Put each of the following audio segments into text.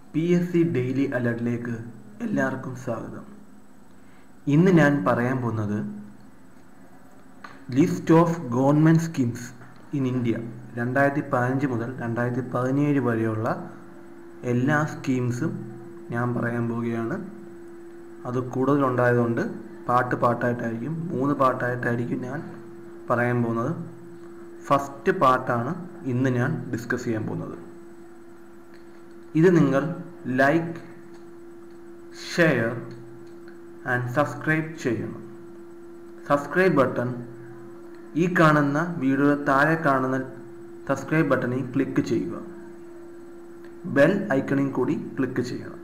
P S C daily അലർട്ടിലേക്ക് എല്ലാവർക്കും സ്വാഗതം ഇന്ന് ഞാൻ പറയാൻ പോകുന്നത് list of government schemes in India രണ്ടായിരത്തി പതിനഞ്ച് മുതൽ രണ്ടായിരത്തി പതിനേഴ് വരെയുള്ള എല്ലാ സ്കീംസും ഞാൻ പറയാൻ പോവുകയാണ് അത് കൂടുതലുണ്ടായതുകൊണ്ട് പാട്ട് പാട്ടായിട്ടായിരിക്കും മൂന്ന് പാട്ടായിട്ടായിരിക്കും ഞാൻ പറയാൻ പോകുന്നത് ഫസ്റ്റ് പാർട്ടാണ് ഇന്ന് ഞാൻ ഡിസ്കസ് ചെയ്യാൻ പോകുന്നത് ഇത് നിങ്ങൾ ലൈക്ക് ഷെയർ ആൻഡ് സബ്സ്ക്രൈബ് ചെയ്യണം സബ്സ്ക്രൈബ് ബട്ടൺ ഈ കാണുന്ന വീഡിയോയുടെ താഴെ കാണുന്ന സബ്സ്ക്രൈബ് ബട്ടണിൽ ക്ലിക്ക് ചെയ്യുക ബെൽ ഐക്കണിൽ കൂടി ക്ലിക്ക് ചെയ്യണം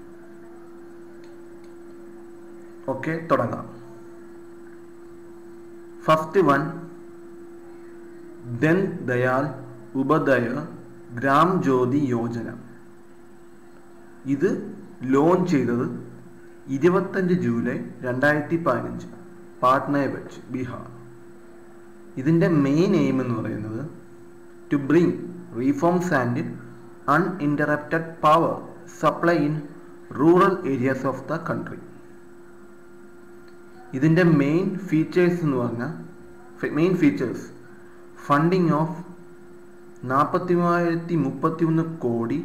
ഓക്കെ തുടങ്ങാം ഫസ്റ്റ് വൺ ദൻ ദയാൽ ഉപദയ ഗ്രാം ജ്യോതി യോജന ഇത് ലോഞ്ച് ചെയ്തത് ഇരുപത്തഞ്ച് ജൂലൈ രണ്ടായിരത്തി പതിനഞ്ച് പാട്നയെ വെച്ച് ബീഹാർ ഇതിൻ്റെ മെയിൻ എയിം എന്ന് പറയുന്നത് to bring reforms and uninterrupted power supply in rural areas of the country ഇതിൻ്റെ മെയിൻ ഫീച്ചേഴ്സ് എന്ന് പറഞ്ഞാൽ മെയിൻ ഫീച്ചേഴ്സ് ഫണ്ടിങ് ഓഫ് നാൽപ്പത്തി മൂവായിരത്തി മുപ്പത്തി ഒന്ന് കോടി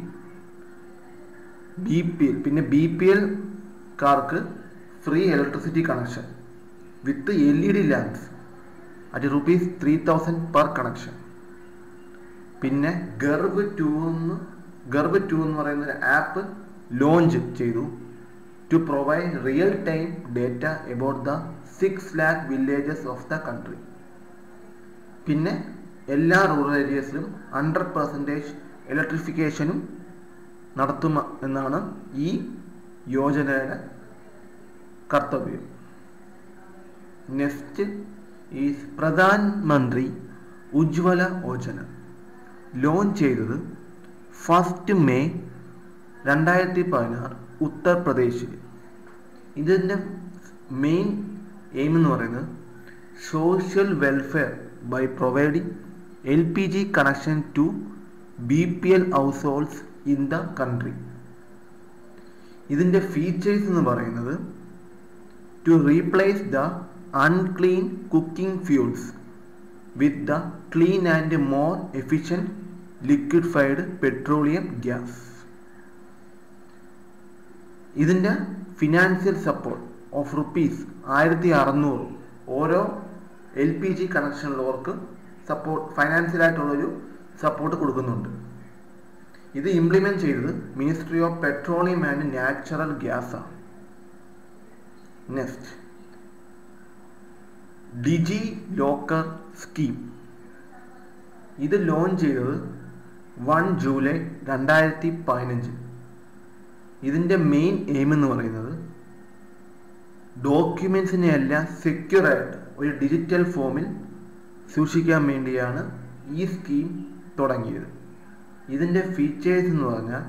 ബി പി എൽ പിന്നെ ബി പി എൽ കാർക്ക് free electricity connection with L E D lamps at rupees three thousand per connection പിന്നെ ഗർവ് ടു എന്ന് ഗർവ് ടു എന്ന് പറയുന്ന ഒരു ആപ്പ് ലോഞ്ച് ചെയ്തു to provide real time data about the six lakh villages of the country പിന്നെ എല്ലാ rural ഏരിയസിലും hundred percentage ഇലക്ട്രിഫിക്കേഷനും നടത്തും എന്നാണ് ഈ യോജനയുടെ കർത്തവ്യം next is Pradhan Mantri Ujjwala Yojana launch ചെയ്തത് ഫസ്റ്റ് മെയ് രണ്ടായിരത്തി പതിനാറ് ഉത്തർപ്രദേശിൽ ഇതിൻ്റെ മെയിൻ എയിം എന്ന് പറയുന്നത് social welfare by providing L P G connection to B P L households in the country ഇതിൻ്റെ ഫീച്ചേഴ്സ് എന്ന് പറയുന്നത് to replace the unclean cooking fuels with the clean and more efficient liquefied petroleum gas ഇതിൻ്റെ financial support of rupees ആയിരത്തി അറുന്നൂറ് ഓരോ L P G കണക്ഷനുള്ളവർക്ക് support ഫൈനാൻഷ്യലായിട്ടുള്ളൊരു support കൊടുക്കുന്നുണ്ട് ഇത് ഇംപ്ലിമെന്റ് ചെയ്തത് ministry of petroleum and natural gas ആണ് നെക്സ്റ്റ് ഡിജി ലോക്കർ സ്കീം ഇത് ലോഞ്ച് ചെയ്തത് വൺ ജൂലൈ രണ്ടായിരത്തി പതിനഞ്ച് ഇതിൻ്റെ മെയിൻ എയിം എന്ന് പറയുന്നത് ഡോക്യുമെൻസിനെ എല്ലാം സെക്യൂർ ആയിട്ട് ഒരു ഡിജിറ്റൽ ഫോമിൽ സൂക്ഷിക്കാൻ വേണ്ടിയാണ് ഈ സ്കീം തുടങ്ങിയത് ഇതിൻ്റെ ഫീച്ചേഴ്സ് എന്ന് പറഞ്ഞാൽ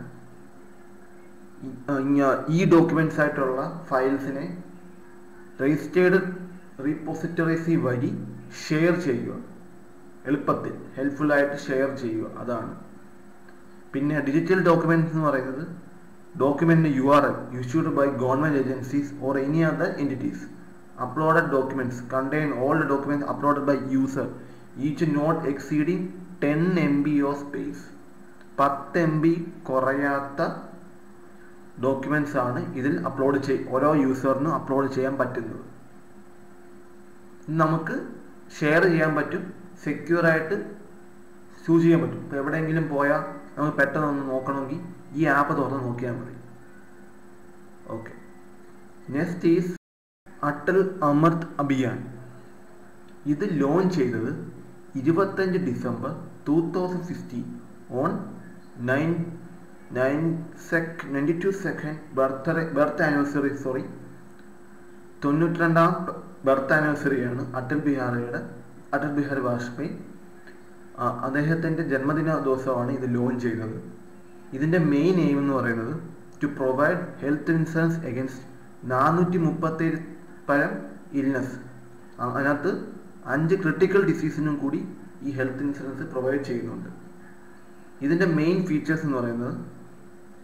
ഈ ഡോക്യുമെൻറ്റ്സ് ആയിട്ടുള്ള ഫയൽസിനെ രജിസ്റ്റേർഡ് റീപോസിറ്ററീസി വഴി ഷെയർ ചെയ്യുക എളുപ്പത്തിൽ ഹെൽപ്ഫുള്ളായിട്ട് ഷെയർ ചെയ്യുക അതാണ് പിന്നെ ഡിജിറ്റൽ ഡോക്യുമെൻറ്റ്സ് എന്ന് പറയുന്നത് document U R L issued by government agencies or any other entities uploaded documents contain all the documents uploaded by user each not exceeding ten M B of space പത്ത് M B കുറയാത്ത documents ആണ് ഇതിൽ upload ചെയ് ഓരോ യൂസറിനും upload ചെയ്യാൻ പറ്റുന്നത് നമുക്ക് share ചെയ്യാൻ പറ്റും സെക്യൂർ ആയിട്ട് ചൂസ് ചെയ്യാൻ പറ്റും ഇപ്പോൾ എവിടെയെങ്കിലും പോയാൽ നമുക്ക് പെട്ടെന്ന് ഒന്ന് നോക്കണമെങ്കിൽ ഈ ആപ്പ് തുറന്ന് നോക്കിയാൽ മതി okay next is Atal Amrit Abhiyan ഇത് ലോഞ്ച് ചെയ്തത് ഇരുപത്തഞ്ച് December two thousand sixteen on nine nine sec ninety two second birth birth anniversary sorry തൊണ്ണൂറ്റി രണ്ടാം ബർത്ത് ആനിവേഴ്സറിയാണ് അടൽ ബിഹാറിയുടെ അടൽ ബിഹാരി വാജ്പേയി അദ്ദേഹത്തിൻ്റെ ജന്മദിന ദിവസമാണ് ഇത് ലോഞ്ച് ചെയ്തത് ഇതിൻ്റെ മെയിൻ എയിം എന്ന് പറയുന്നത് to provide health insurance against നാനൂറ്റി മുപ്പത്തേഴ് പരം ഇൽനെസ് അതിനകത്ത് അഞ്ച് ക്രിട്ടിക്കൽ ഡിസീസിനും കൂടി ഈ ഹെൽത്ത് ഇൻഷുറൻസ് പ്രൊവൈഡ് ചെയ്യുന്നുണ്ട് ഇതിൻ്റെ മെയിൻ ഫീച്ചേഴ്സ് എന്ന് പറയുന്നത്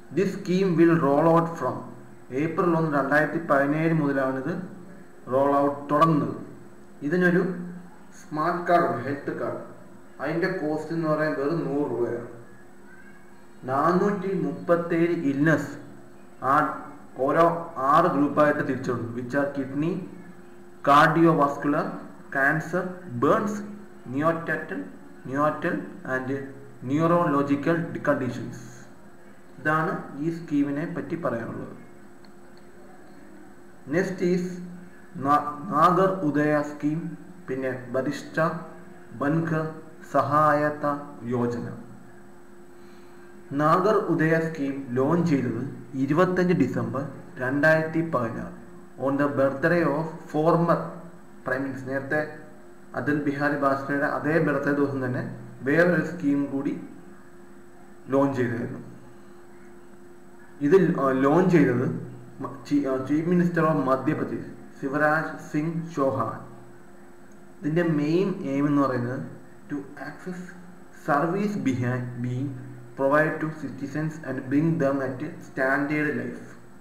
this scheme will roll out from April ഒന്ന് രണ്ടായിരത്തി പതിനേഴ് മുതലാണിത് റോൾ ഔട്ട് തുടങ്ങുന്നത് ഇതിനൊരു സ്മാർട്ട് കാർഡ് ഹെൽത്ത് കാർഡ് അതിൻ്റെ കോസ്റ്റ് എന്ന് പറയുന്നത് വെറും നൂറ് രൂപയാണ് നാനൂറ്റി മുപ്പത്തേഴ് ഇൽനസ് ആ ഓരോ ആറ് ഗ്രൂപ്പായിട്ട് തിരിച്ചിട്ടുണ്ട് which are kidney cardiovascular cancer burns neonatal neonatal and neurological conditions ഇതാണ് ഈ സ്കീമിനെ പറ്റി പറയാനുള്ളത് next is Nagar Uday scheme പിന്നെ വരിഷ്ഠ ബൻഖർ സഹായത യോജന നാഗർ ഉദയ സ്കീം ലോഞ്ച് ചെയ്തത് ഇരുപത്തഞ്ച് ഡിസംബർ രണ്ടായിരത്തി പതിനാറ് on the birthday of former prime minister നേരത്തെ അടൽ ബിഹാരി വാജ്പേയിയുടെ അതേ ബർത്ത്ഡേ ദിവസം തന്നെ വേറൊരു സ്കീം കൂടി ലോഞ്ച് ചെയ്തായിരുന്നു ഇത് ലോഞ്ച് ചെയ്തത് chief minister of Madhya Pradesh Shivraj Singh Chouhan ഇതിൻ്റെ മെയിൻ എയിം എന്ന് പറയുന്നത് to access service behind being provide to citizens and bring them at standard life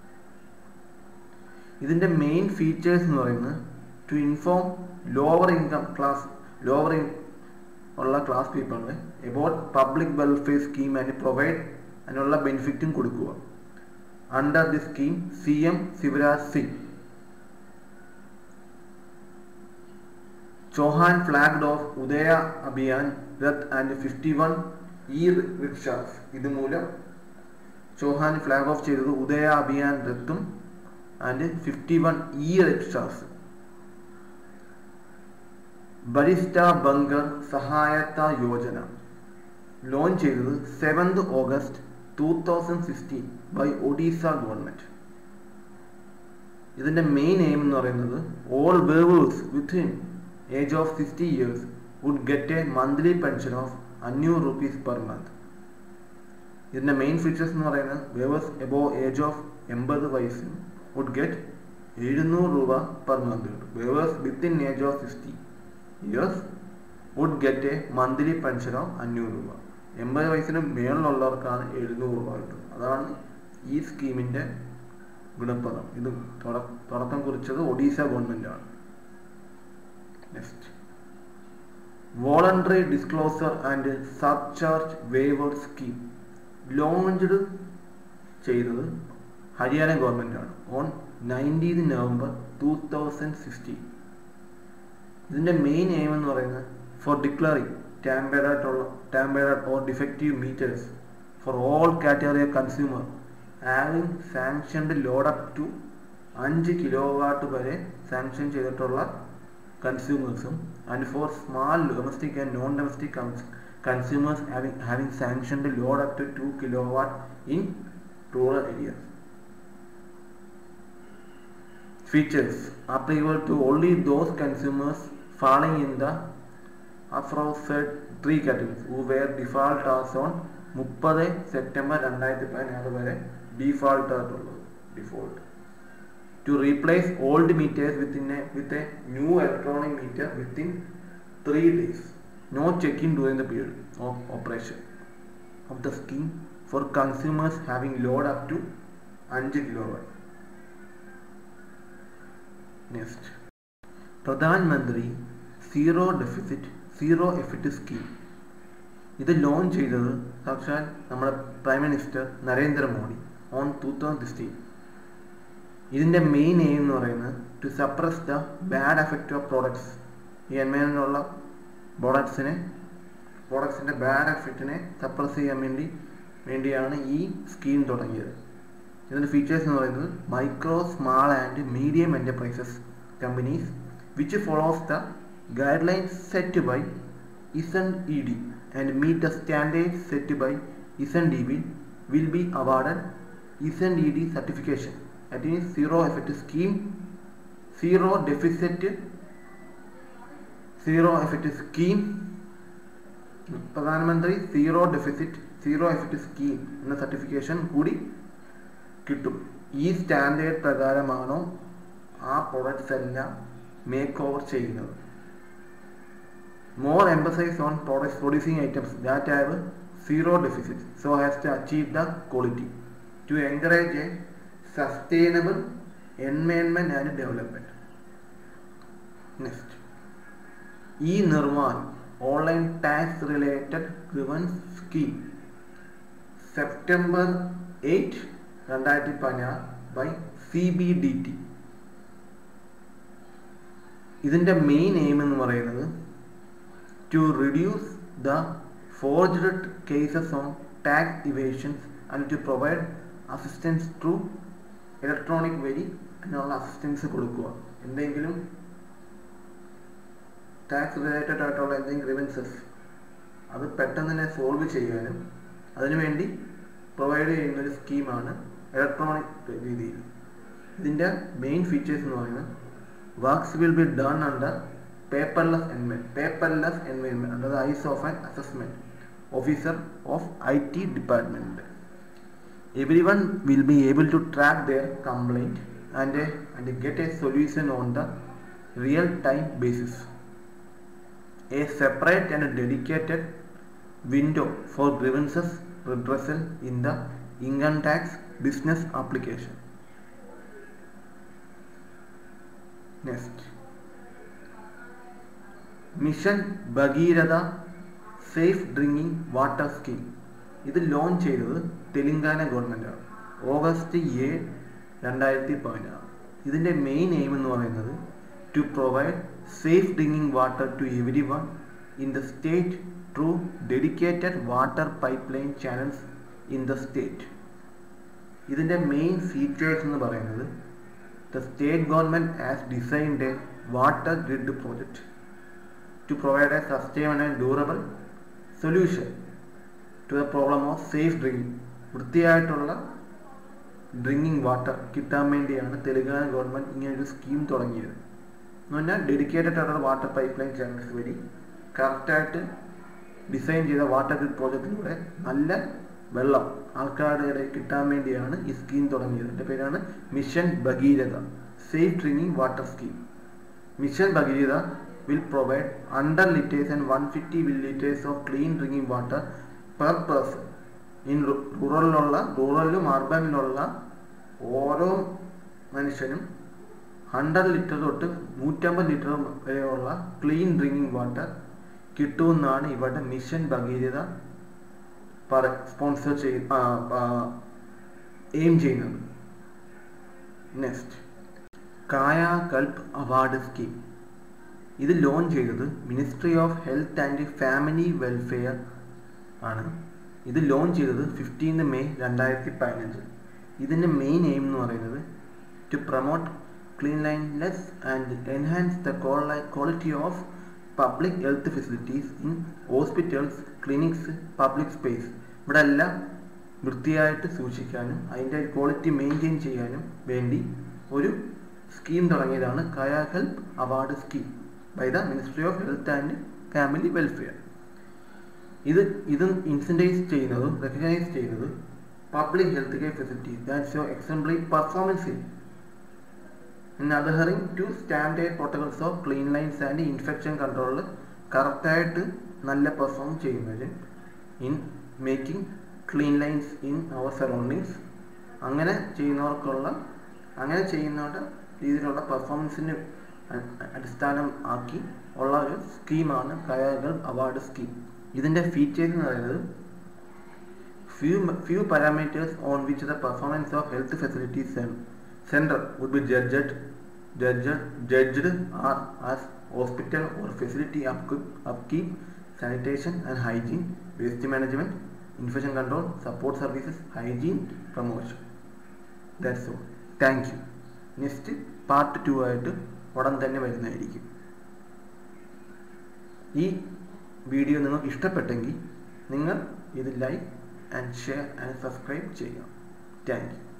ഇതിൻ്റെ മെയിൻ ഫീച്ചേഴ്സ് എന്ന് പറയുന്നത് to inform lower income class lower ഉള്ള ക്ലാസ് പീപ്പിളിന് about public welfare scheme and provide അതിനുള്ള ബെനിഫിറ്റും കൊടുക്കുക under the scheme C M Shivraj Singh Chouhan flagged off Uday Abhiyan rath and fifty one E rickshaws ഇതുമൂലം Chouhan flag off ചെയ്തത് ഉദയ അഭിയാൻ രത്തും and fifty one E rickshaws Baristha Bunkar Sahayata Yojana launch ചെയ്തത് seventh August two thousand sixteen by Odisha government ഇതിന്റെ main aim എന്ന് പറയുന്നത് all weavers within age of sixty years would get a monthly pension of അഞ്ഞൂറ് rupees per month ഇതിന്റെ main features എന്ന് പറയുന്നത് wavers above age of എൺപത് വയസ്സിന് would get എഴുന്നൂറ് രൂപ പെർ മന്ത് കിട്ടും weavers within age of sixty years would get a monthly pension of അഞ്ഞൂറ് രൂപ എൺപത് വയസ്സിന് മേളിലുള്ളവർക്കാണ് എഴുന്നൂറ് രൂപ കിട്ടുന്നത് അതാണ് ഈ സ്കീമിന്റെ ഗുണപ്രദം ഇത് തുടക്കം കുറിച്ചത് ഒഡീസ ഗവൺമെന്റ് ആണ് next voluntary disclosure and surcharge waiver scheme launched ചെയ്തത് ഹരിയാന ഗവൺമെന്റ് ആണ് on nineteen November two thousand sixteen ഇതിന്റെ മെയിൻ എയിം എന്ന് പറയുന്നത് ഫോർ ഡിക്ലറിംഗ് ടാമ്പേർഡ് ആയിട്ടുള്ള tampered or defective meters for all category of consumer having sanctioned load up to അഞ്ച് kilowatt വരെ sanction ചെയ്തിട്ടുള്ള കൺസ്യൂമേഴ്സും and for small domestic and non domestic consumers having having sanctioned load up to to kilo kilowatt in rural areas features applicable to only those consumers falling in the aforesaid three categories who were default as on മുപ്പത് September രണ്ടായിരത്തി പതിനാറ് വരെ default ആയിട്ടുള്ളത് default to replace old meters within a with a new electronic meter within three days no checking during the period of operation of the scheme for consumers having load up to അഞ്ച് kilowatt next Pradhan Mantri zero deficit zero effect scheme ഇത് launch ചെയ്തത് സാക്ഷാൽ നമ്മുടെ prime minister Narendra Modi on two thousand sixteen ഇതിൻ്റെ main aim എന്ന് പറയുന്നത് to suppress the bad effect of products ഈ എൻവയറമെൻറ്റിലുള്ള പ്രോഡക്ട്സിനെ പ്രോഡക്ട്സിൻ്റെ ബാഡ് എഫക്റ്റിനെ സപ്രസ് ചെയ്യാൻ വേണ്ടി വേണ്ടിയാണ് ഈ സ്കീം തുടങ്ങിയത് ഇതിൻ്റെ ഫീച്ചേഴ്സ് എന്ന് പറയുന്നത് micro small and medium enterprises companies which follows the guidelines set by Z E D and meet the standard set by Z D B will be awarded Z E D certification that means zero effect scheme zero deficit zero effect scheme Pradhan Mantri zero deficit zero effect scheme എന്ന certification കൂടി കിട്ടും ഈ standard പ്രകാരമാണോ ആ products എല്ലാം make over ചെയ്യുന്നത് more emphasise on products producing items that have zero deficit so has to achieve the quality to encourage a sustainable environment and development next E Nirman online tax related revenues scheme September eight രണ്ടായിരത്തി പതിനാറ് by C B D T ഇതിൻ്റെ main aim എന്ന് പറയുന്നത് to reduce the forged cases on tax evasions and to provide assistance through electronic വഴി അതിനുള്ള assistance കൊടുക്കുക എന്തെങ്കിലും tax related ആയിട്ടുള്ള എന്തെങ്കിലും ഗ്രിവൻസസ് അത് പെട്ടെന്ന് തന്നെ സോൾവ് ചെയ്യാനും അതിനുവേണ്ടി പ്രൊവൈഡ് ചെയ്യുന്ന ഒരു സ്കീമാണ് ഇലക്ട്രോണിക് രീതിയിൽ ഇതിൻ്റെ മെയിൻ ഫീച്ചേഴ്സ് എന്ന് പറയുന്നത് works will be done under paperless എൻവയൻ paperless environment under the eyes of an assessment officer of I T department every one will be able to track their complaint and and get a solution on the real time basis a separate and dedicated window for grievances redressal in the income tax business application. Next. Mission Bhagiratha safe drinking water scheme ഇത് launch ചെയ്തത് Telangana ഗവൺമെൻറ്റാണ് August ഏഴ് രണ്ടായിരത്തി പതിനാറ് ഇതിൻ്റെ main aim എന്ന് പറയുന്നത് to provide safe drinking water to everyone in the state through dedicated water pipeline channels in the state. ഇതിൻ്റെ main features എന്ന് പറയുന്നത് the state government has designed a water grid project to provide a sustainable and durable solution to the problem of safe drinking വൃത്തിയായിട്ടുള്ള drinking water കിട്ടാൻ വേണ്ടിയാണ് Telangana government ഇങ്ങനൊരു scheme തുടങ്ങിയത് എന്ന് പറഞ്ഞാൽ ഡെഡിക്കേറ്റഡ് ആയിട്ടുള്ള വാട്ടർ പൈപ്പ് ലൈൻ ചാനൽസ് വഴി കറക്റ്റായിട്ട് ഡിസൈൻ ചെയ്ത വാട്ടർ ഗ്രിഡ് പ്രോജക്റ്റിലൂടെ നല്ല വെള്ളം ആൾക്കാരുടെ ഇടയിൽ കിട്ടാൻ വേണ്ടിയാണ് ഈ സ്കീം തുടങ്ങിയത് എൻ്റെ പേരാണ് mission Bhagiratha safe drinking water scheme mission Bhagiratha will provide hundred litres and one fifty will litres of clean drinking water per person in റൂറലിലുള്ള റൂറലിലും അർബനിലുള്ള ഓരോ മനുഷ്യനും ഹൺഡ്രഡ് ലിറ്റർ തൊട്ട് നൂറ്റമ്പത് ലിറ്റർ വരെയുള്ള ക്ലീൻ ഡ്രിങ്കിങ് വാട്ടർ കിട്ടുമെന്നാണ് ഇവരുടെ മിഷൻ ഭഗീരഥ പറ സ്പോൺസർ ചെയ് എയിം ചെയ്യുന്നത് നെക്സ്റ്റ് കായാകൽപ് അവാർഡ് സ്കീം ഇത് ലോഞ്ച് ചെയ്തത് ministry of health and family welfare ആണ് ഇത് ലോഞ്ച് ചെയ്തത് ഫിഫ്റ്റീൻത് മെയ് രണ്ടായിരത്തി പതിനഞ്ച് ഇതിൻ്റെ മെയിൻ എയിം എന്ന് പറയുന്നത് to promote cleanliness and enhance the quality of public health facilities in hospitals, clinics, public space. ഇവിടെ എല്ലാം വൃത്തിയായിട്ട് സൂക്ഷിക്കാനും അതിൻ്റെ ക്വാളിറ്റി മെയിൻറ്റെയിൻ ചെയ്യാനും വേണ്ടി ഒരു സ്കീം തുടങ്ങിയതാണ് Kayakalp award scheme by the ministry of health and family welfare ഇത് ഇത് ഇൻസെൻറ്റൈസ് ചെയ്യുന്നതും റെക്കഗ്നൈസ് ചെയ്യുന്നത് public health care facilities that show exemplary performance in in adhering to standard protocols of cleanliness and infection കൺട്രോളിൽ കറക്റ്റായിട്ട് നല്ല perform ചെയ്യുന്നവർ in making cleanliness in അവർ surroundings അങ്ങനെ ചെയ്യുന്നവർക്കുള്ള അങ്ങനെ ചെയ്യുന്നവരുടെ രീതിയിലുള്ള പെർഫോമൻസിന് അടിസ്ഥാനം ആക്കി ഉള്ള ഒരു സ്കീമാണ് കയകൾ അവാർഡ് സ്കീം ഇതിൻ്റെ ഫീച്ചേഴ്സ് എന്ന് പറയുന്നത് few few parameters on which the performance of health facilities cen- center would be judged judged judged are as hospital or facility upkeep, upkeep sanitation and hygiene waste management infection control support services hygiene promotion that's all thank you next part two ആയിട്ട് ഉടൻ തന്നെ വരുന്നതായിരിക്കും ഈ video നിങ്ങൾക്ക് ഇഷ്ടപ്പെട്ടെങ്കിൽ നിങ്ങൾ ഇത് like and share and subscribe ചെയ്യുക താങ്ക് യു